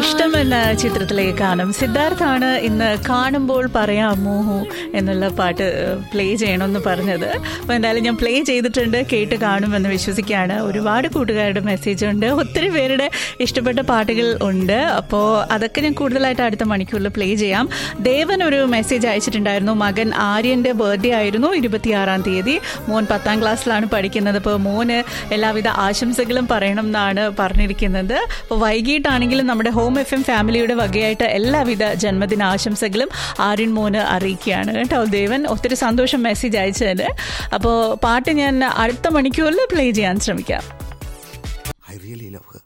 ഇഷ്ടം എന്ന ചിത്രത്തിലേക്ക് കാണും സിദ്ധാർത്ഥാണ് ഇന്ന് കാണുമ്പോൾ പറയാമോ എന്നുള്ള പാട്ട് പ്ലേ ചെയ്യണമെന്ന് പറഞ്ഞത് അപ്പോൾ എന്തായാലും ഞാൻ പ്ലേ ചെയ്തിട്ടുണ്ട് കേട്ട് കാണുമെന്ന് വിശ്വസിക്കുകയാണ് ഒരുപാട് കൂട്ടുകാരുടെ മെസ്സേജ് ഉണ്ട് ഒത്തിരി പേരുടെ ഇഷ്ടപ്പെട്ട പാട്ടുകൾ ഉണ്ട് അപ്പോൾ അതൊക്കെ ഞാൻ കൂടുതലായിട്ട് അടുത്ത മണിക്കൂറിൽ പ്ലേ ചെയ്യാം ദേവൻ ഒരു മെസ്സേജ് അയച്ചിട്ടുണ്ടായിരുന്നു മകൻ ആര്യൻ്റെ ബർത്ത്ഡേ ആയിരുന്നു ഇരുപത്തിയാറാം തീയതി മോൻ പത്താം ക്ലാസ്സിലാണ് പഠിക്കുന്നത് അപ്പോൾ മോന് എല്ലാവിധ ആശംസകളും പറയണം എന്നാണ് പറഞ്ഞിരിക്കുന്നത് അപ്പോൾ വൈകിട്ടാണെങ്കിലും നമ്മുടെ ഹോം എഫ് എം ഫാമിലിയുടെ വകയായിട്ട് എല്ലാവിധ ജന്മദിന ആശംസകളും ആര്യൻ മോന് അറിയിക്കുകയാണ് കേട്ടോ ദേവൻ ഒത്തിരി സന്തോഷം മെസ്സേജ് അയച്ചതിന് അപ്പോൾ പാട്ട് ഞാൻ അടുത്ത മണിക്കൂറിൽ പ്ലേ ചെയ്യാൻ ശ്രമിക്കാം I really love her.